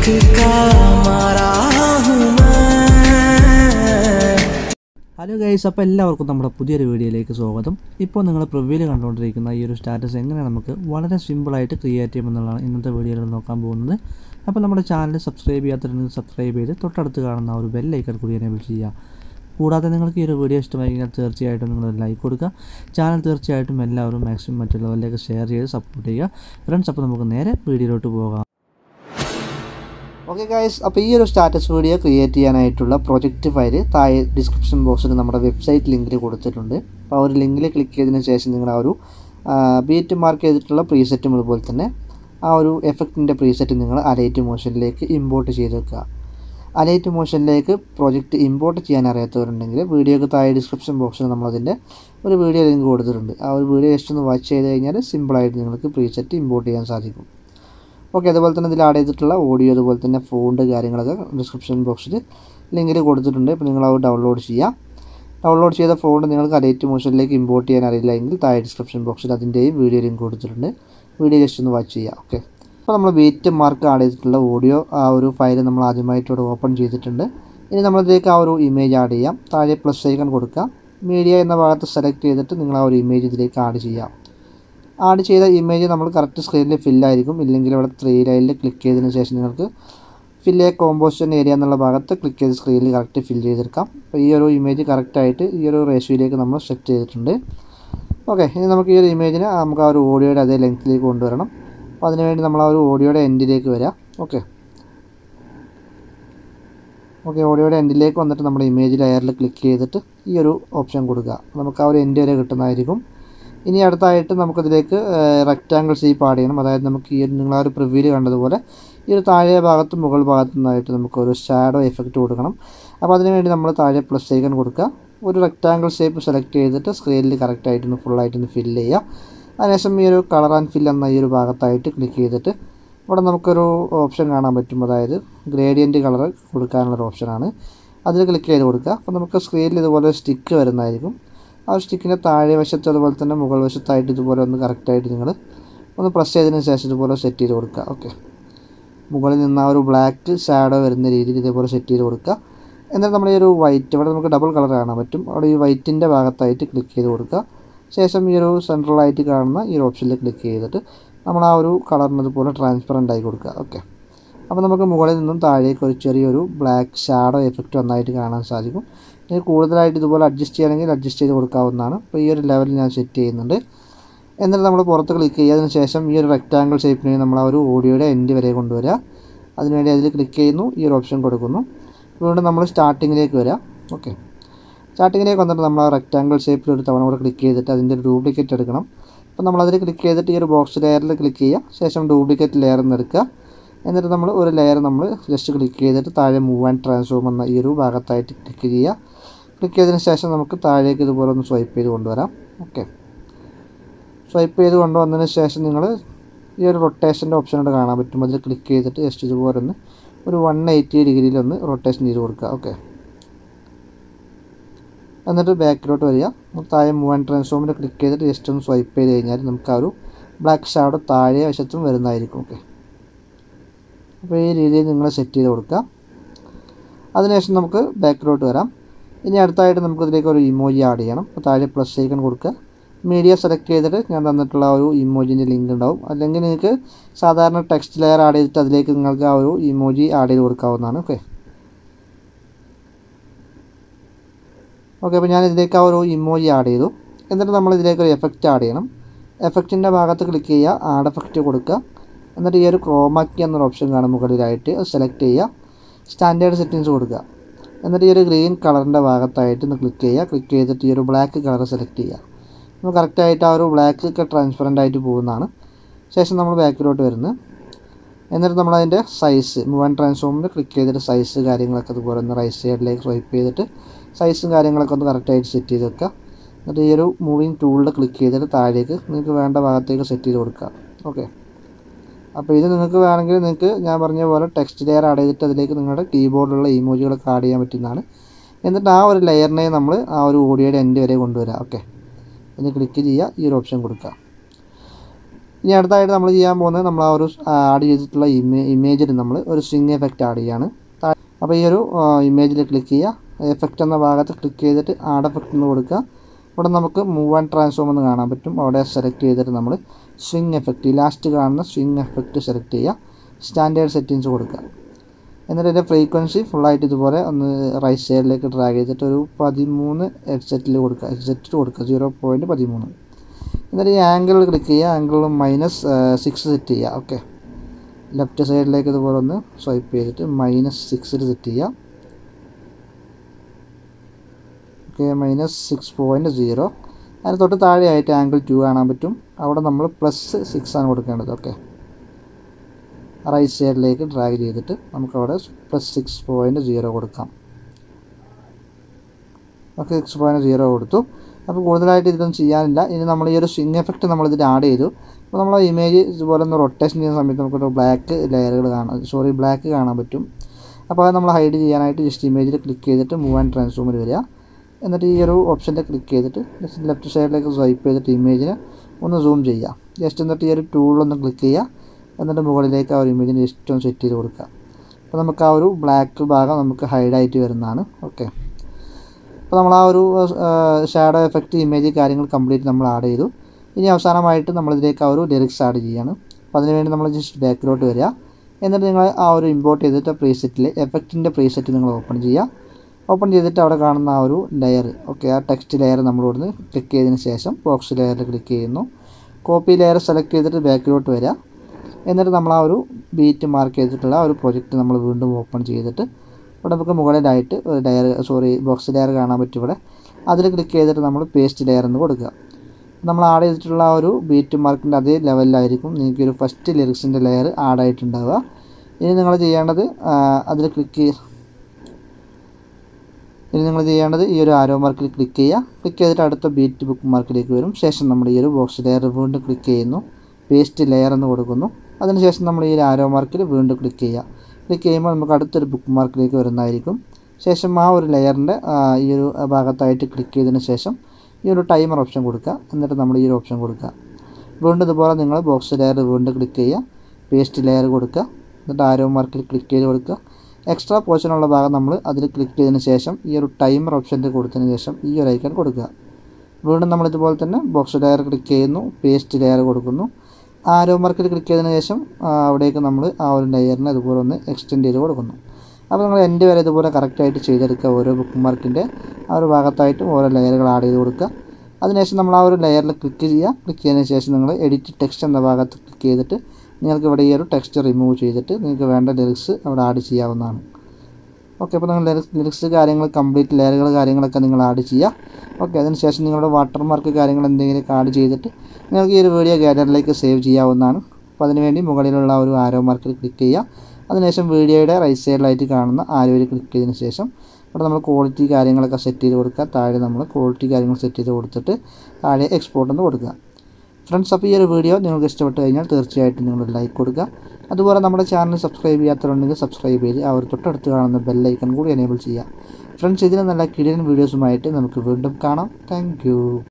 का मारा हूँ मैं ഹലോ ഗൈസ് അപ്പോൾ എല്ലാവർക്കും നമ്മുടെ പുതിയൊരു വീഡിയോയിലേക്ക് സ്വാഗതം ഇപ്പോൾ നിങ്ങൾ പ്രിവ്യൂവിൽ കണ്ടുകൊണ്ടിരിക്കുന്ന ഈ ഒരു സ്റ്റാറ്റസ് എങ്ങനെ നമുക്ക് വളരെ സിമ്പിളായിട്ട് ക്രിയേറ്റ് ചെയ്യുമെന്നുള്ളതാണ് ഇന്നത്തെ വീഡിയോയിൽ നോക്കാൻ പോകുന്നത് അപ്പോൾ നമ്മുടെ ചാനൽ സബ്സ്ക്രൈബ് ചെയ്യാത്തവരുണ്ടെങ്കിൽ സബ്സ്ക്രൈബ് ചെയ്ത് തൊട്ടടുത്ത് കാണുന്ന ആ ഒരു ബെല്ലൈക്കൺ കൂടി എനേബിൾ ചെയ്യുക കൂടാതെ നിങ്ങൾക്ക് ഈ ഒരു വീഡിയോ ഇഷ്ടമായി കഴിഞ്ഞാൽ തീർച്ചയായിട്ടും നിങ്ങൾ ലൈക്ക് കൊടുക്കുക ചാനൽ തീർച്ചയായിട്ടും എല്ലാവരും മാക്സിമം മറ്റുള്ളവരിലേക്ക് ഷെയർ ചെയ്ത് സപ്പോർട്ട് ചെയ്യുക ഫ്രണ്ട്സ് അപ്പോൾ നമുക്ക് നേരെ വീഡിയോയിലോട്ട് പോകാം ഓക്കെ ഗൈസ് അപ്പോൾ ഈ ഒരു സ്റ്റാറ്റസ് വീഡിയോ ക്രിയേറ്റ് ചെയ്യാനായിട്ടുള്ള പ്രൊജക്റ്റ് ഫയൽ താഴെ ഡിസ്ക്രിപ്ഷൻ ബോക്സിൽ നമ്മുടെ വെബ്സൈറ്റ് ലിങ്കിൽ കൊടുത്തിട്ടുണ്ട് അപ്പോൾ ആ ഒരു ലിങ്കിൽ ക്ലിക്ക് ചെയ്തതിന് ശേഷം നിങ്ങൾ ആ ഒരു ബീറ്റ് മാർക്ക് ചെയ്തിട്ടുള്ള പ്രീസെറ്റും അതുപോലെ തന്നെ ആ ഒരു എഫക്റ്റിൻ്റെ പ്രീസെറ്റ് നിങ്ങൾ അലൈറ്റ് മോഷനിലേക്ക് ഇമ്പോർട്ട് ചെയ്ത് വെക്കുക അലൈറ്റ് മോഷനിലേക്ക് പ്രൊജക്റ്റ് ഇമ്പോർട്ട് ചെയ്യാൻ അറിയാത്തവരുണ്ടെങ്കിൽ വീഡിയോക്ക് താഴെ ഡിസ്ക്രിപ്ഷൻ ബോക്സിൽ നമ്മളതിൻ്റെ ഒരു വീഡിയോ ലിങ്ക് കൊടുത്തിട്ടുണ്ട് ആ ഒരു വീഡിയോ ജസ്റ്റ് ഒന്ന് വാച്ച് ചെയ്ത് കഴിഞ്ഞാൽ സിമ്പിളായിട്ട് നിങ്ങൾക്ക് പ്രീസെറ്റ് ഇമ്പോർട്ട് ചെയ്യാൻ സാധിക്കും ഓക്കെ അതുപോലെ തന്നെ ഇതിൽ ആഡ് ചെയ്തിട്ടുള്ള ഓഡിയോ അതുപോലെ തന്നെ ഫോണ്ട് കാര്യങ്ങളൊക്കെ ഡിസ്ക്രിപ്ഷൻ ബോക്സിൽ ലിങ്കിൽ കൊടുത്തിട്ടുണ്ട് അപ്പോൾ നിങ്ങൾ അത് ഡൗൺലോഡ് ചെയ്യുക ഡൗൺലോഡ് ചെയ്ത ഫോണ്ട് നിങ്ങൾക്ക് അലൈറ്റ് മോഷനിലേക്ക് ഇമ്പോർട്ട് ചെയ്യാൻ അറിയില്ല എങ്കിൽ താഴെ ഡിസ്ക്രിപ്ഷൻ ബോക്സിൽ അതിൻ്റെയും വീഡിയോ ലിങ്ക് കൊടുത്തിട്ടുണ്ട് വീഡിയോ ജസ്റ്റ് ഒന്ന് വാച്ച് ചെയ്യുക ഓക്കെ അപ്പോൾ നമ്മൾ ബീറ്റ് മാർക്ക് ആഡ് ചെയ്തിട്ടുള്ള ഓഡിയോ ആ ഒരു ഫയൽ നമ്മൾ ആദ്യമായിട്ട് ഇവിടെ ഓപ്പൺ ചെയ്തിട്ടുണ്ട് ഇനി നമ്മളിതിലേക്ക് ആ ഒരു ഇമേജ് ആഡ് ചെയ്യാം താഴെ പ്ലസ് ഐക്കൺ കൊടുക്കുക മീഡിയ എന്ന ഭാഗത്ത് സെലക്ട് ചെയ്തിട്ട് നിങ്ങൾ ആ ഒരു ഇമേജ് ഇതിലേക്ക് ആഡ് ചെയ്യാം ആഡ് ചെയ്ത ഇമേജ് നമ്മൾ കറക്റ്റ് സ്ക്രീനിൽ ഫില്ലായിരിക്കും ഇല്ലെങ്കിൽ ഇവിടെ ത്രീ ലൈനിൽ ക്ലിക്ക് ചെയ്തതിന് ശേഷം നിങ്ങൾക്ക് ഫിൽ എ കോമ്പോസിഷൻ ഏരിയ എന്നുള്ള ഭാഗത്ത് ക്ലിക്ക് ചെയ്ത് സ്ക്രീനിൽ കറക്റ്റ് ഫിൽ ചെയ്തെടുക്കാം അപ്പോൾ ഈ ഒരു ഇമേജ് കറക്റ്റായിട്ട് ഈ ഒരു റേഷ്യോയിലേക്ക് നമ്മൾ സെറ്റ് ചെയ്തിട്ടുണ്ട് ഓക്കെ ഇനി നമുക്ക് ഈ ഒരു ഇമേജിനെ നമുക്ക് ആ ഒരു ഓഡിയോയുടെ അതേ ലെങ്ത്തിലേക്ക് കൊണ്ടുവരണം അപ്പോൾ അതിനുവേണ്ടി നമ്മൾ ആ ഒരു ഓഡിയോയുടെ എൻഡിലേക്ക് വരാം ഓക്കെ ഓക്കെ ഓഡിയോയുടെ എൻഡിലേക്ക് വന്നിട്ട് നമ്മുടെ ഇമേജ് ലെയറിൽ ക്ലിക്ക് ചെയ്തിട്ട് ഈ ഒരു ഓപ്ഷൻ കൊടുക്കുക നമുക്ക് ആ ഒരു എൻഡ് വരെ കിട്ടുന്നതായിരിക്കും ഇനി അടുത്തായിട്ട് നമുക്കിതിലേക്ക് റെക്റ്റാങ്കിൾ ഷേപ്പ് ആഡ് ചെയ്യണം അതായത് നമുക്ക് ഈ നിങ്ങൾ ആ ഒരു പ്രിവ്യൂല് കണ്ടതുപോലെ ഈ ഒരു താഴെ ഭാഗത്തും മുകൾ ഭാഗത്തു നിന്നായിട്ട് നമുക്ക് ഒരു ഷാഡോ എഫക്റ്റ് കൊടുക്കണം അപ്പോൾ അതിനുവേണ്ടി നമ്മൾ താഴെ പ്ലസ് ഐക്കൺ കൊടുക്കുക ഒരു റെക്റ്റാങ്കിൾ ഷേപ്പ് സെലക്ട് ചെയ്തിട്ട് സ്ക്രീനിൽ കറക്റ്റായിട്ടൊന്ന് ഫുള്ളായിട്ടൊന്ന് ഫില്ല് ചെയ്യുക അതിനുശേഷം ഈ ഒരു കളർ ആൻഡ് ഫിൽ എന്ന ഈ ഒരു ഭാഗത്തായിട്ട് ക്ലിക്ക് ചെയ്തിട്ട് ഇവിടെ നമുക്കൊരു ഓപ്ഷൻ കാണാൻ പറ്റും അതായത് ഗ്രേഡിയൻറ്റ് കളർ കൊടുക്കാനുള്ളൊരു ഓപ്ഷനാണ് അതിൽ ക്ലിക്ക് ചെയ്ത് കൊടുക്കുക അപ്പോൾ നമുക്ക് സ്ക്രീനിൽ ഇതുപോലെ സ്റ്റിക്ക് വരുന്നതായിരിക്കും ആ ഒരു സ്റ്റിക്കിൻ്റെ താഴെ വശത്ത് അതുപോലെ തന്നെ മുകൾ വശത്തായിട്ട് ഇതുപോലെ ഒന്ന് കറക്റ്റായിട്ട് നിങ്ങൾ ഒന്ന് പ്രസ് ചെയ്തതിന് ശേഷം ഇതുപോലെ സെറ്റ് ചെയ്ത് കൊടുക്കുക ഓക്കെ മുകളിൽ നിന്ന് ആ ഒരു ബ്ലാക്ക് ഷാഡോ വരുന്ന രീതിയിൽ ഇതേപോലെ സെറ്റ് ചെയ്ത് കൊടുക്കുക എന്നിട്ട് നമ്മൾ ഈ ഒരു വൈറ്റ് ഇവിടെ നമുക്ക് ഡബിൾ കളർ കാണാൻ പറ്റും അവിടെ ഈ വൈറ്റിൻ്റെ ഭാഗത്തായിട്ട് ക്ലിക്ക് ചെയ്ത് കൊടുക്കുക ശേഷം ഈ ഒരു സെൻട്രലായിട്ട് കാണുന്ന ഈ ഒരു ഓപ്ഷനിൽ ക്ലിക്ക് ചെയ്തിട്ട് നമ്മൾ ആ ഒരു കളറിന് ഇതുപോലെ ട്രാൻസ്പെറൻ്റ് ആയി കൊടുക്കുക ഓക്കെ അപ്പോൾ നമുക്ക് മുകളിൽ നിന്നും താഴേക്ക് ഒരു ചെറിയൊരു ബ്ലാക്ക് ഷാഡോ എഫക്റ്റ് വന്നായിട്ട് കാണാൻ സാധിക്കും ഇനി കൂടുതലായിട്ട് ഇതുപോലെ അഡ്ജസ്റ്റ് ചെയ്യണമെങ്കിൽ അഡ്ജസ്റ്റ് ചെയ്ത് കൊടുക്കാവുന്നതാണ് അപ്പോൾ ഈ ഒരു ലെവലിൽ ഞാൻ സെറ്റ് ചെയ്യുന്നുണ്ട് എന്നിട്ട് നമ്മൾ പുറത്ത് ക്ലിക്ക് ചെയ്യുക അതിന് ശേഷം ഈ ഒരു റെക്റ്റാങ്കിൾ ഷേപ്പിന് നമ്മൾ ആ ഒരു ഓഡിയോയുടെ എൻഡ് വരെ കൊണ്ടുവരിക അതിനുവേണ്ടി അതിൽ ക്ലിക്ക് ചെയ്യുന്നു ഈ ഒരു ഓപ്ഷൻ കൊടുക്കുന്നു വീണ്ടും നമ്മൾ സ്റ്റാർട്ടിങ്ങിലേക്ക് വരിക ഓക്കെ സ്റ്റാർട്ടിങ്ങിലേക്ക് വന്നിട്ട് നമ്മൾ ആ റെക്റ്റാങ്കിൾ ഷേപ്പിൽ ഒരു തവണ കൂടെ ക്ലിക്ക് ചെയ്തിട്ട് അതിൻ്റെ ഒരു ഡ്യൂപ്ലിക്കേറ്റ് എടുക്കണം അപ്പോൾ നമ്മളതിൽ ക്ലിക്ക് ചെയ്തിട്ട് ഈ ഒരു ബോക്സ് ലെയറിൽ ക്ലിക്ക് ചെയ്യുക ശേഷം ഡ്യൂപ്ലിക്കേറ്റ് ലെയർ എന്ന് എടുക്കുക എന്നിട്ട് നമ്മൾ ഒരു ലെയർ നമ്മൾ ജസ്റ്റ് ക്ലിക്ക് ചെയ്തിട്ട് താഴെ മൂവ് ആൻഡ് ട്രാൻസ്ഫോം എന്ന ഈ ഒരു ഭാഗത്തായിട്ട് ക്ലിക്ക് ചെയ്യുക ക്ലിക്ക് ചെയ്തതിന് ശേഷം നമുക്ക് താഴേക്ക് ഇതുപോലെ ഒന്ന് സ്വൈപ്പ് ചെയ്ത് കൊണ്ടുവരാം ഓക്കെ സ്വൈപ്പ് ചെയ്ത് കൊണ്ടുവന്നതിന് ശേഷം നിങ്ങൾ ഈ ഒരു റൊട്ടേഷൻ്റെ ഓപ്ഷൻ ഇവിടെ കാണാൻ പറ്റും അതിൽ ക്ലിക്ക് ചെയ്തിട്ട് ജസ്റ്റ് ഇതുപോലെ ഒന്ന് ഒരു വൺ എയ്റ്റി ഡിഗ്രിയിലൊന്ന് റൊട്ടേഷൻ ചെയ്ത് കൊടുക്കുക ഓക്കെ എന്നിട്ട് ബാക്കിലോട്ട് വരിക താഴെ മൂവ് ആൻഡ് ട്രാൻസ്ഫോമിൽ ക്ലിക്ക് ചെയ്തിട്ട് ജസ്റ്റ് ഒന്ന് സ്വൈപ്പ് ചെയ്ത് കഴിഞ്ഞാൽ നമുക്ക് ആ ഒരു ബ്ലാക്ക് ഷാഡോ താഴെ വശത്തും വരുന്നതായിരിക്കും ഓക്കെ അപ്പോൾ ഈ രീതിയിൽ നിങ്ങൾ സെറ്റ് ചെയ്ത് കൊടുക്കുക അതിനുശേഷം നമുക്ക് ബാക്കിലോട്ട് വരാം ഇനി അടുത്തായിട്ട് നമുക്ക് ഇതിലേക്ക് ഒരു ഇമോജി ആഡ് ചെയ്യണം അപ്പോൾ താഴെ പ്ലസ് ഐക്കൺ കൊടുക്കുക മീഡിയ സെലക്ട് ചെയ്തിട്ട് ഞാൻ തന്നിട്ടുള്ള ഒരു ഇമോജിൻ്റെ ലിങ്ക് ഉണ്ടാവും അല്ലെങ്കിൽ നിങ്ങൾക്ക് സാധാരണ ടെക്സ്റ്റ് ലെയർ ആഡ് ചെയ്തിട്ട് അതിലേക്ക് നിങ്ങൾക്ക് ആ ഒരു ഇമോജി ആഡ് ചെയ്ത് കൊടുക്കാവുന്നതാണ് ഓക്കെ ഓക്കെ അപ്പോൾ ഞാൻ ഇതിലേക്ക് ആ ഒരു ഇമോജി ആഡ് ചെയ്തു എന്നിട്ട് നമ്മൾ ഇതിലേക്ക് ഒരു എഫക്റ്റ് ആഡ് ചെയ്യണം എഫക്റ്റിൻ്റെ ഭാഗത്ത് ക്ലിക്ക് ചെയ്യുക ആഡ് എഫക്റ്റ് കൊടുക്കുക എന്നിട്ട് ഈ ഒരു ക്രോമാക്കി എന്നൊരു ഓപ്ഷൻ കാണും മുകളിലായിട്ട് അത് സെലക്ട് ചെയ്യുക സ്റ്റാൻഡേർഡ് സെറ്റിങ്സ് കൊടുക്കുക എന്നിട്ട് ഈ ഒരു ഗ്രീൻ കളറിൻ്റെ ഭാഗത്തായിട്ട് ഒന്ന് ക്ലിക്ക് ചെയ്യുക ക്ലിക്ക് ചെയ്തിട്ട് ഈ ഒരു ബ്ലാക്ക് കളർ സെലക്ട് ചെയ്യുക നമ്മൾ കറക്റ്റായിട്ട് ആ ഒരു ബ്ലാക്ക് ഒക്കെ ട്രാൻസ്പെറൻ്റ് ആയിട്ട് പോകുന്നതാണ് ശേഷം നമ്മൾ ബാക്കിലോട്ട് വരുന്നത് എന്നിട്ട് നമ്മളതിൻ്റെ സൈസ് മൂവ് ആൻഡ് ട്രാൻസ്ഫോമിൽ ക്ലിക്ക് ചെയ്തിട്ട് സൈസ് കാര്യങ്ങളൊക്കെ അതുപോലെ ഒന്ന് റൈറ്റ് സൈഡിലേക്ക് സ്വൈപ്പ് ചെയ്തിട്ട് സൈസും കാര്യങ്ങളൊക്കെ ഒന്ന് കറക്റ്റായിട്ട് സെറ്റ് ചെയ്ത് വെക്കുക എന്നിട്ട് ഈ ഒരു മൂവിങ് ടൂളിൽ ക്ലിക്ക് ചെയ്തിട്ട് താഴേക്ക് നിങ്ങൾക്ക് വേണ്ട ഭാഗത്തേക്ക് സെറ്റ് ചെയ്ത് കൊടുക്കുക ഓക്കെ അപ്പോൾ ഇത് നിങ്ങൾക്ക് വേണമെങ്കിൽ നിങ്ങൾക്ക് ഞാൻ പറഞ്ഞ പോലെ ടെക്സ്റ്റ് ലെയർ ആഡ് ചെയ്തിട്ട് അതിലേക്ക് നിങ്ങളുടെ കീബോർഡിലുള്ള ഇമോജികളൊക്കെ ആഡ് ചെയ്യാൻ പറ്റുന്നതാണ് എന്നിട്ട് ആ ഒരു ലെയറിനെ നമ്മൾ ആ ഒരു ഓഡിയോയുടെ എൻഡ് വരെ കൊണ്ടുവരാം ഓക്കെ ഇനി ക്ലിക്ക് ചെയ്യുക ഈ ഒരു ഓപ്ഷൻ കൊടുക്കുക ഇനി അടുത്തായിട്ട് നമ്മൾ ചെയ്യാൻ പോകുന്നത് നമ്മൾ ആ ഒരു ആഡ് ചെയ്തിട്ടുള്ള ഇമേ ഇമേജിൽ നമ്മൾ ഒരു സ്വിങ് എഫക്റ്റ് ആഡ് ചെയ്യാണ് താ- അപ്പോൾ ഈ ഒരു ഇമേജിൽ ക്ലിക്ക് ചെയ്യുക എഫക്റ്റ് എന്ന ഭാഗത്ത് ക്ലിക്ക് ചെയ്തിട്ട് ആഡ് എഫക്റ്റ് എന്ന് കൊടുക്കുക ഇവിടെ നമുക്ക് മൂവ് ആൻഡ് ട്രാൻസ്ഫോം എന്ന് കാണാൻ പറ്റും അവിടെ സെലക്ട് ചെയ്തിട്ട് നമ്മൾ സ്വിങ് എഫക്റ്റ് ലാസ്റ്റ് കാണുന്ന സ്വിങ് എഫക്റ്റ് സെലക്ട് ചെയ്യുക സ്റ്റാൻഡേർഡ് സെറ്റിങ്സ് കൊടുക്കുക എന്നിട്ട് ഇതിൻ്റെ ഫ്രീക്വൻസി ഫുള്ളായിട്ട് ഇതുപോലെ ഒന്ന് റൈറ്റ് സൈഡിലേക്ക് ഡ്രാഗ് ചെയ്തിട്ട് ഒരു പതിമൂന്ന് ഹെഡ്സെറ്റിൽ കൊടുക്കുക ഹെഡ്സെറ്റിൽ കൊടുക്കുക സീറോ പോയിൻറ്റ് പതിമൂന്ന് എന്നിട്ട് ഈ ആംഗിൾ ക്ലിക്ക് ചെയ്യുക ആംഗിൾ മൈനസ് സിക്സ് സെറ്റ് ചെയ്യുക ഓക്കെ ലെഫ്റ്റ് സൈഡിലേക്ക് ഇതുപോലെ ഒന്ന് സ്വൈപ്പ് ചെയ്തിട്ട് മൈനസ് സിക്സിൽ സെറ്റ് ചെയ്യുക okay minus six point zero അതിന് തൊട്ട് താഴെയായിട്ട് ആംഗിൾ ടു കാണാൻ പറ്റും അവിടെ നമ്മൾ പ്ലസ് സിക്സ് ആണ് കൊടുക്കേണ്ടത് ഓക്കെ റൈറ്റ് സൈഡിലേക്ക് ഡ്രാഗ് ചെയ്തിട്ട് നമുക്കവിടെ പ്ലസ് സിക്സ് പോയിൻറ്റ് സീറോ കൊടുക്കാം ഓക്കെ സിക്സ് പോയിൻറ്റ് സീറോ കൊടുത്തു അപ്പോൾ കൂടുതലായിട്ട് ഇതൊന്നും ചെയ്യാനില്ല ഇനി നമ്മൾ ഈ ഒരു സ്വിങ് എഫക്റ്റ് നമ്മൾ ഇതിൽ ആഡ് ചെയ്തു അപ്പോൾ നമ്മൾ ഇമേജ് ഇതുപോലെ ഒന്ന് റൊട്ടേഷൻ ചെയ്യുന്ന സമയത്ത് നമുക്കൊരു ബ്ലാക്ക് ലെയറുകൾ കാണാം സോറി ബ്ലാക്ക് കാണാൻ പറ്റും അപ്പോൾ അത് നമ്മൾ ഹൈഡ് ചെയ്യാനായിട്ട് ജസ്റ്റ് ഇമേജിൽ ക്ലിക്ക് ചെയ്തിട്ട് മൂവ് ആൻഡ് ട്രാൻസ്ഫോമിൽ വരിക എന്നിട്ട് ഈ ഒരു ഓപ്ഷൻ്റെ ക്ലിക്ക് ചെയ്തിട്ട് ജസ്റ്റ് ലെഫ്റ്റ് സൈഡിലേക്ക് സ്വൈപ്പ് ചെയ്തിട്ട് ഇമേജിനെ ഒന്ന് സൂം ചെയ്യുക ജസ്റ്റ് എന്നിട്ട് ഈ ഒരു ടൂളൊന്ന് ക്ലിക്ക് ചെയ്യുക എന്നിട്ട് മുകളിലേക്ക് ആ ഒരു ഇമേജിന് ജസ്റ്റ് ഒന്ന് സെറ്റ് ചെയ്ത് കൊടുക്കുക അപ്പോൾ നമുക്ക് ആ ഒരു ബ്ലാക്ക് ഭാഗം നമുക്ക് ഹൈഡായിട്ട് വരുന്നതാണ് ഓക്കെ അപ്പോൾ നമ്മൾ ആ ഒരു ഷാഡോ എഫക്റ്റ് ഇമേജ് കാര്യങ്ങൾ കംപ്ലീറ്റ് നമ്മൾ ആഡ് ചെയ്തു ഇനി അവസാനമായിട്ട് നമ്മളിതിലേക്ക് ആ ഒരു ലിറിക്സ് ആഡ് ചെയ്യാണ് അപ്പോൾ അതിനുവേണ്ടി നമ്മൾ ജസ്റ്റ് ബാക്കിലോട്ട് വരിക എന്നിട്ട് നിങ്ങൾ ആ ഒരു ഇമ്പോർട്ട് ചെയ്തിട്ട് പ്രീസെറ്റിൽ എഫക്റ്റിൻ്റെ പ്രീസെറ്റ് നിങ്ങൾ ഓപ്പൺ ചെയ്യുക ഓപ്പൺ ചെയ്തിട്ട് അവിടെ കാണുന്ന ആ ഒരു ലെയർ ഓക്കെ ആ ടെക്സ്റ്റ് ലെയർ നമ്മൾ ഇവിടുന്ന് ക്ലിക്ക് ചെയ്തതിന് ശേഷം ബോക്സ് ലെയറിൽ ക്ലിക്ക് ചെയ്യുന്നു കോപ്പി ലെയർ സെലക്ട് ചെയ്തിട്ട് ബാക്കിലോട്ട് വരിക എന്നിട്ട് നമ്മൾ ആ ഒരു ബീറ്റ് മാർക്ക് ചെയ്തിട്ടുള്ള ആ ഒരു പ്രൊജക്റ്റ് നമ്മൾ വീണ്ടും ഓപ്പൺ ചെയ്തിട്ട് ഇവിടെ നമുക്ക് മുകളിലായിട്ട് ഒരു ലെയർ സോറി ബോക്സ് ലെയർ കാണാൻ പറ്റും ഇവിടെ അതിൽ ക്ലിക്ക് ചെയ്തിട്ട് നമ്മൾ പേസ്റ്റ് ലെയർ എന്ന് കൊടുക്കുക നമ്മൾ ആഡ് ചെയ്തിട്ടുള്ള ആ ഒരു ബീറ്റ് മാർക്കിൻ്റെ അതേ ലെവലിലായിരിക്കും നിങ്ങൾക്ക് ഒരു ഫസ്റ്റ് ലിറിക്സിൻ്റെ ലെയർ ആഡ് ആയിട്ടുണ്ടാവുക ഇനി നിങ്ങൾ ചെയ്യേണ്ടത് അതിൽ ക്ലിക്ക് ഇനി നിങ്ങൾ ചെയ്യേണ്ടത് ഈ ഒരു ആരോ മാർക്കിൽ ക്ലിക്ക് ചെയ്യുക ക്ലിക്ക് ചെയ്തിട്ട് അടുത്ത ബീറ്റ് ബുക്ക് മാർക്കിലേക്ക് വരും ശേഷം നമ്മൾ ഈ ഒരു ബോക്സ് ലെയർ വീണ്ടും ക്ലിക്ക് ചെയ്യുന്നു പേസ്റ്റ് ലെയർ എന്ന് കൊടുക്കുന്നു അതിനുശേഷം നമ്മൾ ഈ ഒരു ആരോ മാർക്കിൽ വീണ്ടും ക്ലിക്ക് ചെയ്യുക ക്ലിക്ക് ചെയ്യുമ്പോൾ നമുക്ക് അടുത്തൊരു ബുക്ക് മാർക്കിലേക്ക് വരുന്നതായിരിക്കും ശേഷം ആ ഒരു ലെയറിൻ്റെ ഈ ഒരു ഭാഗത്തായിട്ട് ക്ലിക്ക് ചെയ്തതിന് ശേഷം ഈ ഒരു ടൈമർ ഓപ്ഷൻ കൊടുക്കുക എന്നിട്ട് നമ്മൾ ഈ ഒരു ഓപ്ഷൻ കൊടുക്കുക വീണ്ടും ഇതുപോലെ നിങ്ങൾ ബോക്സ് ലെയർ വീണ്ടും ക്ലിക്ക് ചെയ്യുക പേസ്റ്റ് ലെയർ കൊടുക്കുക എന്നിട്ട് ആരോ മാർക്കിൽ ക്ലിക്ക് ചെയ്ത് കൊടുക്കുക എക്സ്ട്രാ പോർഷനുള്ള ഭാഗം നമ്മൾ അതിൽ ക്ലിക്ക് ചെയ്തതിന് ശേഷം ഈ ഒരു ടൈമർ ഓപ്ഷനിൽ കൊടുത്തതിന് ശേഷം ഈ ഒരു ഐക്കൺ കൊടുക്കുക വീണ്ടും നമ്മൾ ഇതുപോലെ തന്നെ ബോക്സ് ലെയർ ക്ലിക്ക് ചെയ്യുന്നു പേസ്റ്റ് ലെയർ കൊടുക്കുന്നു ആരോ മാർക്കിൽ ക്ലിക്ക് ചെയ്തതിന് ശേഷം അവിടേക്ക് നമ്മൾ ആ ഒരു ലെയറിനെ ഇതുപോലെ ഒന്ന് എക്സ്റ്റെൻഡ് ചെയ്ത് കൊടുക്കുന്നു അപ്പോൾ നിങ്ങൾ എൻ്റെ വരെ ഇതുപോലെ കറക്റ്റായിട്ട് ചെയ്തെടുക്കുക ഓരോ ബുക്ക് മാർക്കിൻ്റെ ആ ഒരു ഭാഗത്തായിട്ടും ഓരോ ലെയറുകൾ ആഡ് ചെയ്ത് കൊടുക്കുക അതിനുശേഷം നമ്മൾ ആ ഒരു ലെയറിൽ ക്ലിക്ക് ചെയ്യുക ക്ലിക്ക് ചെയ്തതിന് ശേഷം നിങ്ങൾ എഡിറ്റ് ടെക്സ്റ്റ് എന്ന ഭാഗത്ത് ക്ലിക്ക് ചെയ്തിട്ട് നിങ്ങൾക്ക് ഇവിടെ ഈ ഒരു ടെക്സ്റ്റ് റിമൂവ് ചെയ്തിട്ട് നിങ്ങൾക്ക് വേണ്ട ലിറിക്സ് അവിടെ ആഡ് ചെയ്യാവുന്നതാണ് ഓക്കെ അപ്പോൾ നിങ്ങൾ ലിറിക്സ് ലിറിക്സ് കാര്യങ്ങൾ കംപ്ലീറ്റ് ലെയറുകൾ കാര്യങ്ങളൊക്കെ നിങ്ങൾ ആഡ് ചെയ്യുക ഓക്കെ അതിനുശേഷം നിങ്ങളുടെ വാട്ടർമാർക്ക് കാര്യങ്ങൾ എന്തെങ്കിലും ആഡ് ചെയ്തിട്ട് നിങ്ങൾക്ക് ഈ ഒരു വീഡിയോ ഗാലറിയിലേക്ക് സേവ് ചെയ്യാവുന്നതാണ് അപ്പോൾ അതിനുവേണ്ടി മുകളിലുള്ള ഒരു ആരോ മാർക്കിൽ ക്ലിക്ക് ചെയ്യുക അതിനുശേഷം വീഡിയോയുടെ റൈറ്റ് സൈഡിലായിട്ട് കാണുന്ന ആരോയിൽ ക്ലിക്ക് ചെയ്തതിന് ശേഷം ഇവിടെ നമ്മൾ ക്വാളിറ്റി കാര്യങ്ങളൊക്കെ സെറ്റ് ചെയ്ത് കൊടുക്കുക താഴെ നമ്മൾ ക്വാളിറ്റി കാര്യങ്ങൾ സെറ്റ് ചെയ്ത് കൊടുത്തിട്ട് താഴെ എക്സ്പോർട്ട് എന്ന് കൊടുക്കുക ഫ്രണ്ട്സ് അപ്പോൾ ഈ ഒരു വീഡിയോ നിങ്ങൾക്ക് ഇഷ്ടപ്പെട്ട് കഴിഞ്ഞാൽ തീർച്ചയായിട്ടും നിങ്ങൾ ലൈക്ക് കൊടുക്കുക അതുപോലെ നമ്മുടെ ചാനൽ സബ്സ്ക്രൈബ് ചെയ്യാത്തവരുണ്ടെങ്കിൽ സബ്സ്ക്രൈബ് ചെയ്ത് ആ ഒരു തൊട്ടടുത്ത് കാണുന്ന ബെല്ലൈക്കൺ കൂടി എനേബിൾ ചെയ്യുക ഫ്രണ്ട്സ് ഇതിന് നല്ല കിടിലൻ വീഡിയോസുമായിട്ട് നമുക്ക് വീണ്ടും കാണാം താങ്ക്